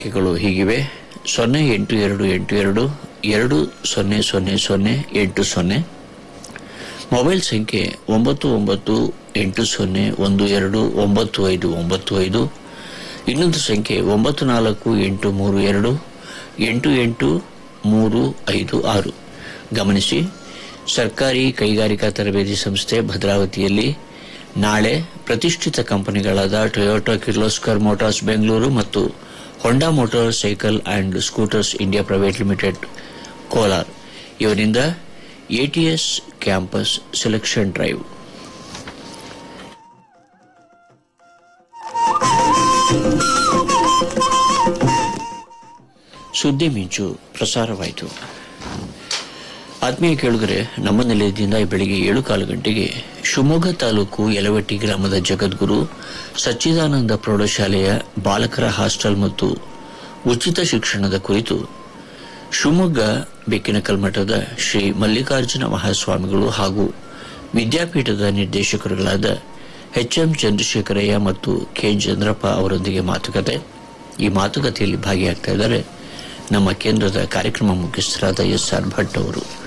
ಸಂಖ್ಯೆಗಳು ಹೀಗಿವೆ ಸೊನ್ನೆ ಎಂಟು ಎರಡು ಎಂಟು ಎರಡು ಎರಡು ಸೊನ್ನೆ ಸೊನ್ನೆ ಸೊನ್ನೆ ಎಂಟು ಸೊನ್ನೆ ಮೊಬೈಲ್ ಸಂಖ್ಯೆ ಒಂಬತ್ತು ಒಂಬತ್ತು ಎಂಟು ಸೊನ್ನೆ ಒಂದು ಎರಡು ಒಂಬತ್ತು ಐದು ಒಂಬತ್ತು ಐದು ಇನ್ನೊಂದು ಸಂಖ್ಯೆ ಒಂಬತ್ತು ನಾಲ್ಕು ಎಂಟು ಮೂರು ಎರಡು ಎಂಟು ಎಂಟು ಮೂರು ಐದು ಆರು ಗಮನಿಸಿ ಸರ್ಕಾರಿ ಕೈಗಾರಿಕಾ ತರಬೇತಿ ಸಂಸ್ಥೆ ಭದ್ರಾವತಿಯಲ್ಲಿ ನಾಳೆ ಪ್ರತಿಷ್ಠಿತ ಕಂಪನಿಗಳಾದ ಟೊಯೋಟಾ ಕಿರ್ಲೋಸ್ಕರ್ ಮೋಟಾರ್ಸ್ ಬೆಂಗಳೂರು ಮತ್ತು Honda motor cycle and scooters India private limited Kolar ಇವರಿಂದ ಎಟಿಎಸ್ ಕ್ಯಾಂಪಸ್ ಸೆಲೆಕ್ಷನ್ ಡ್ರೈವ್ ಸುದ್ದಿ ಮಿಂಚು ಪ್ರಸಾರವಾಯಿತು ಆತ್ಮೀಯ ಕೇಳಿದರೆ ನಮ್ಮ ನಿಲಯದಿಂದ ಈ ಬೆಳಿಗ್ಗೆ ಏಳು ಕಾಲು ಗಂಟೆಗೆ ಶಿವಮೊಗ್ಗ ತಾಲೂಕು ಯಲವಟ್ಟಿ ಗ್ರಾಮದ ಜಗದ್ಗುರು ಸಚ್ಚಿದಾನಂದ ಪ್ರೌಢಶಾಲೆಯ ಬಾಲಕರ ಹಾಸ್ಟೆಲ್ ಮತ್ತು ಉಚಿತ ಶಿಕ್ಷಣದ ಕುರಿತು ಶಿವಮೊಗ್ಗ ಬೆಕ್ಕಿನಕಲ್ಮಠದ ಶ್ರೀ ಮಲ್ಲಿಕಾರ್ಜುನ ಮಹಾಸ್ವಾಮಿಗಳು ಹಾಗೂ ವಿದ್ಯಾಪೀಠದ ನಿರ್ದೇಶಕರುಗಳಾದ ಎಚ್ ಎಂ ಚಂದ್ರಶೇಖರಯ್ಯ ಮತ್ತು ಕೆ ಚಂದ್ರಪ್ಪ ಅವರೊಂದಿಗೆ ಮಾತುಕತೆ ಈ ಮಾತುಕತೆಯಲ್ಲಿ ಭಾಗಿಯಾಗ್ತಾ ಇದ್ದಾರೆ ನಮ್ಮ ಕೇಂದ್ರದ ಕಾರ್ಯಕ್ರಮ ಮುಖ್ಯಸ್ಥರಾದ ಎಸ್ ಆರ್ ಭಟ್ ಅವರು